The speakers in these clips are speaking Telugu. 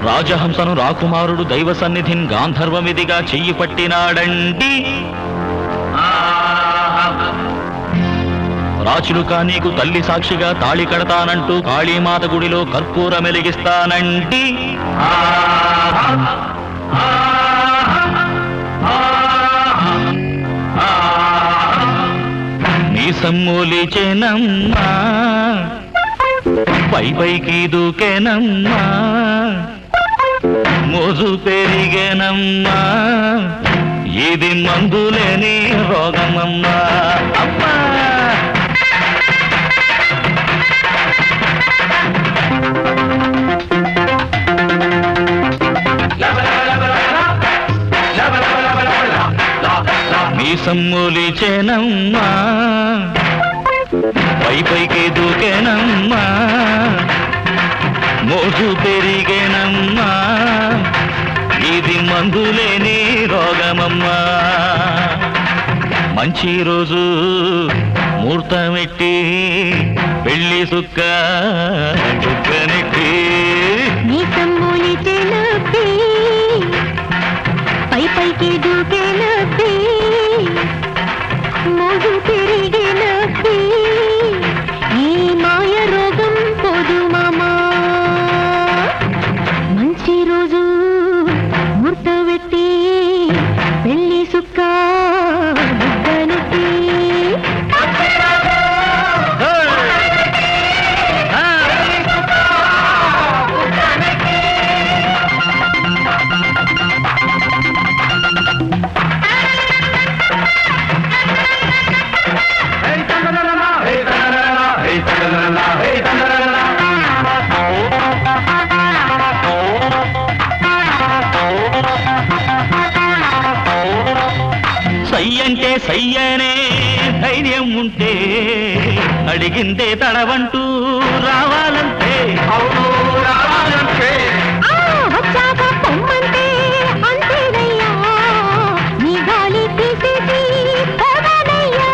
రాజహంసను రాకుమారుడు దైవ సన్నిధిన్ గాంధర్వమిదిగా చెయ్యి పట్టినాడండి రాచులుక నీకు తల్లి సాక్షిగా తాళి కడతానంటూ కాళీమాత గుడిలో కర్పూరం వెలిగిస్తానండి నీ సమ్మూలిచేనమ్మా పై పైకి దూకేనమ్మా మోజు పెరిగేనమ్మా ఇది మందులేని రోగమమ్మా అమ్మా నీ సమ్మూలిచేనమ్మా పై పైకి దూకేనమ్మా మోజు పెరిగేనమ్మా ఇది మందులేని రోగమమ్మా మంచి రోజు ముహూర్తమెట్టి పెళ్లి సుక్క చుక్కనెట్టి నీ సమ్మూలి చెలపి పై పైకి దూకేనప్పి మోజు పెరిగినప్పి ఈ మాయ రోగం పోదు మామా మంచి రోజు ముర్త పెట్టి పెళ్లి సుక్క బుగ్గనెత్తి సై అంటే సయ్యనే ధైర్యం ఉంటే అడిగిందే తడవంటూ రావాలంటే అవును రావాలంటే ఆ వచ్చాక పొమ్మంటే అంతేనయ్యా నీ గాలి తీసేసి పోదానయ్యా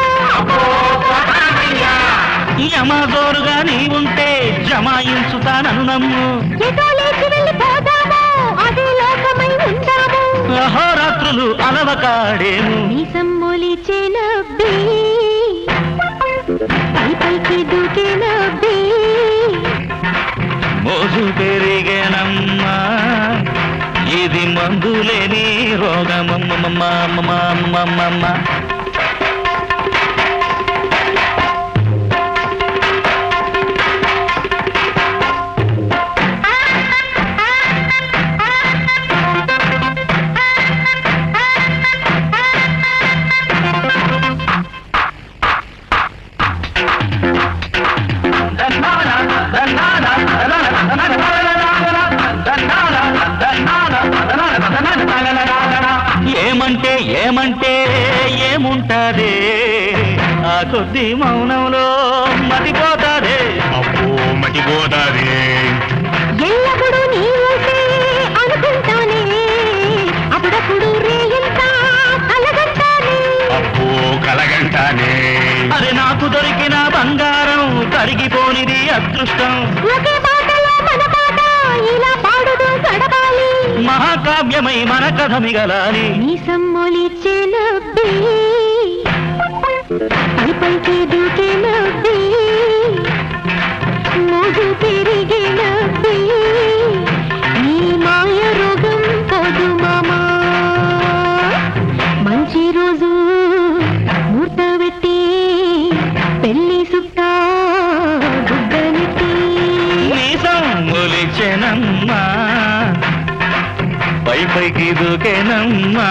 యమజోరుగా నీ ఉంటే జమాయించుతానను నమ్ము ఎటో లేచి వెళ్ళి పోదాము అదే లోకమై ఉందాము అహోరాత్రులు అలవకాడేము నీ సమ్మొలి చెనబ్బి పై పైకి దూకేనబ్బి మోజు పెరిగేనమ్మా ఇది మందులేని రోగమమ్మమ్మమ్మమ్మమ్మమ్మ ఏమంటే ఏమంటే ఏముంటాదే ఆ కొద్ది మౌనంలో మతిపోతాదే అబ్బో మటిపోతాది ఎల్లప్పుడూ నీ ఊసే అనుకుంటానే అప్పుడప్పుడు రేయంతా కలగంటానే అబ్బో కలగంటానే అరే నాకు దొరికిన బంగారం కరిగిపోనిది అదృష్టం ఒకే పాటలో మన పాట ఇలా పాడుతూ గడపాలి మహాకావ్యమై మన కథ మిగలాలి నీ సమ్మొలి చెనబ్బి పై పైకి దూకేనబ్బి మోజు పెరిగినబ్బి ఈ మాయ రోగం పోదు మామా మంచి రోజు మూర్త పెట్టి పెళ్లి సుట్ట గుడ్డనెట్టి మీసం మొలిచెనమ్మా పై పైకి దూకేనమ్మా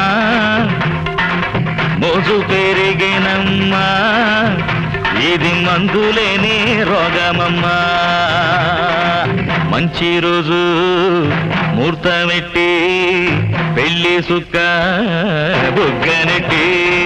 మోజు పెరిగినమ్మా ఇది మందులేని రోగమమ్మా మంచి రోజు ముహూర్తమెట్టి పెళ్లి సుక్క బుగ్గనెట్టి